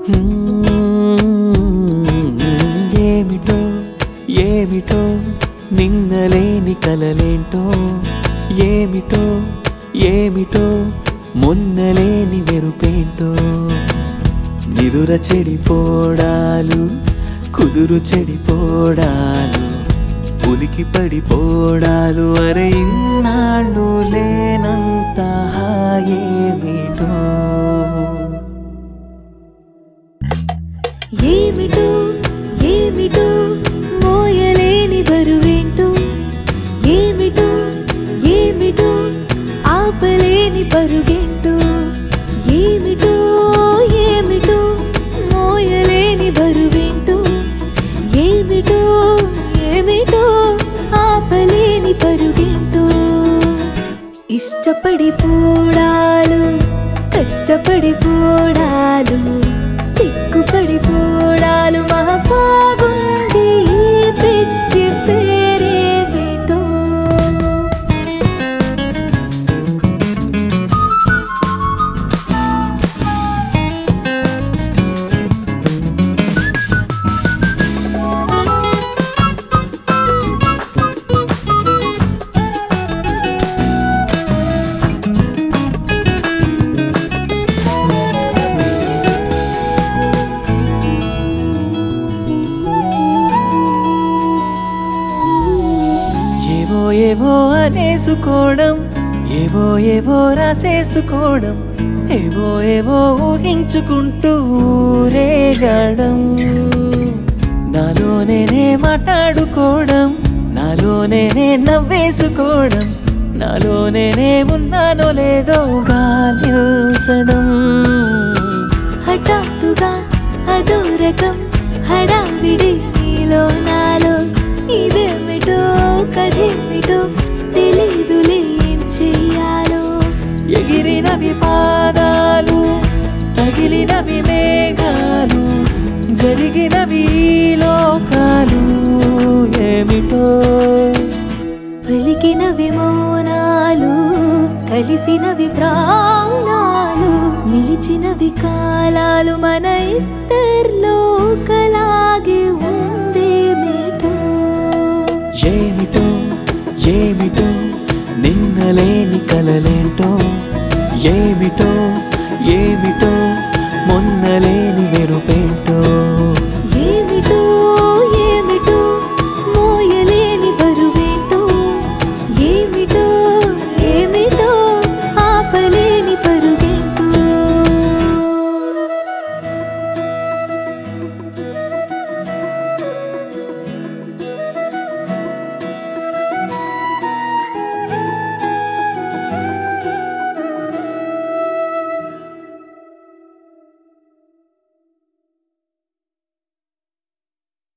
ఏమిటో ఏమిటో నిన్నలేని కలలేంటో ఏమిటో ఏమిటో మొన్నలేని మెరుపేంటో నిదుర చెడిపోడాలు కుదురు చెడిపోడాలు ఉలికి పడిపోడాలు అరే ఇన్నాళ్ళు లేనంత హాయేమిటో ఏమిటో ఏమిటో మోయలేని బరువేంటో ఏమిటో ఏమిటో ఆపలేని పరుగేంటో ఏమిటో ఏమిటో మోయలేని బరువేంటో ఏమిటో ఏమిటో ఆపలేని పరుగేంటో ఇష్టపడి పోడాలు కష్టపడి పోడాలు సిగ్గుపడి పోడాలు మహా బాగుంది ఈ పిచ్చి పేరేమిటో ఏవో ఏవో అనేసుకోవడం ఏవో ఏవో రాసేసుకోవడం ఏవో ఏవో ఊహించుకుంటూ ఊరేగడం నాలో నేనే మాట్లాడుకోవడం నాలో నేనే నవ్వేసుకోవడం నాలో నేనే ఉన్నానో లేదో గాలించడం హఠాత్తుగా అదో రకం హడావిడి నీలో నాలో ఇదేమిటో కదేమిటో తెలీదులే ఏం చెయ్యాలో ఎగిరినవి పాదాలు తగిలినవి మేఘాలు జరిగినవి ఈ లోకాలు ఏమిటో పలికినవి మౌనాలు కలిసినవి ప్రాణాలు నిలిచినవి కాలాలు మన ఇద్దర్లో ఒకలాగే ఉందేమిటో ఏమిటో ఏమిటో నిన్నలేని కలలేంటో ఏమిటో ఏమిటో మొన్నలేని